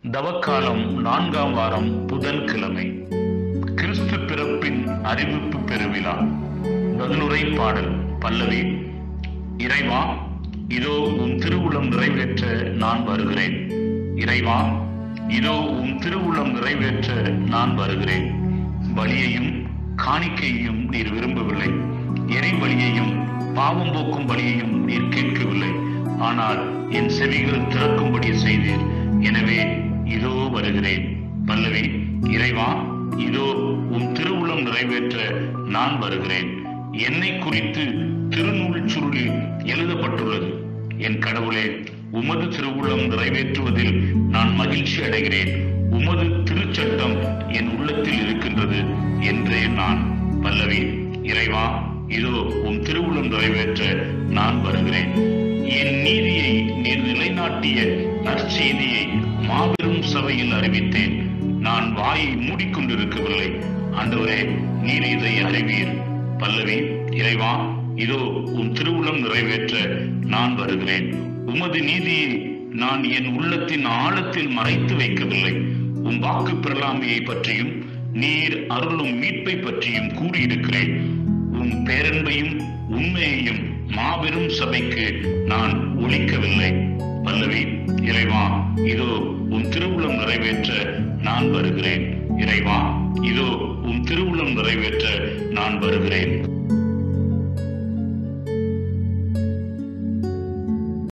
தவக்காலம் நான்காம் வாரம் புதன்கிழமை கிறிஸ்து பிறப்பின் அறிவிப்பு பெருவிழா பதிலுரை பாடல் பல்லவி இறைவா இதோ உன் திருவுளம் நிறைவேற்ற நான் வருகிறேன் இறைவா இதோ உன் திருவுளம் நிறைவேற்ற நான் வருகிறேன் பலியையும் காணிக்கையையும் நீர் விரும்பவில்லை எரிபலியையும் பாவம் போக்கும் பலியையும் நீர் கேட்கவில்லை ஆனால் என் செவிகள் திறக்கும்படி செய்தீர் எனவே இதோ வருகிறேன் பல்லவி இறைவா இதோ உன் திருவுளம் நிறைவேற்ற நான் வருகிறேன் என்னை குறித்து திருநூல் சுருளில் எழுதப்பட்டுள்ளது என் கடவுளே உமது திருவுளம் நிறைவேற்றுவதில் நான் மகிழ்ச்சி அடைகிறேன் உமது திருச்சட்டம் என் உள்ளத்தில் இருக்கின்றது என்றே நான் பல்லவி இறைவா இதோ உன் திருவுளம் நிறைவேற்ற நான் வருகிறேன் என் நீதியை நீர் நிலைநாட்டிய நற்செய்தியை மாபெரும் சபையில் அறிவித்தேன் நான் வாயை மூடிக்கொண்டிருக்கவில்லை ஆண்டவரே நீர் இதை அறிவீர் பல்லவி இறைவா இதோ உன் திருவுளம் நிறைவேற்ற நான் வருகிறேன் உமது நீதியை நான் என் உள்ளத்தின் ஆழத்தில் மறைத்து வைக்கவில்லை உன் வாக்கு பிரலாமையை பற்றியும் நீர் அருளும் மீட்பை பற்றியும் கூறியிருக்கிறேன் உன் பேரன்பையும் உண்மையையும் மாபெரும் சபைக்கு நான் ஒழிக்கவில்லை பல்லவி இறைவா இதோ உன் திருவுளம் நிறைவேற்ற நான் வருகிறேன் இறைவா இதோ உன் திருவுளம் நிறைவேற்ற நான் வருகிறேன்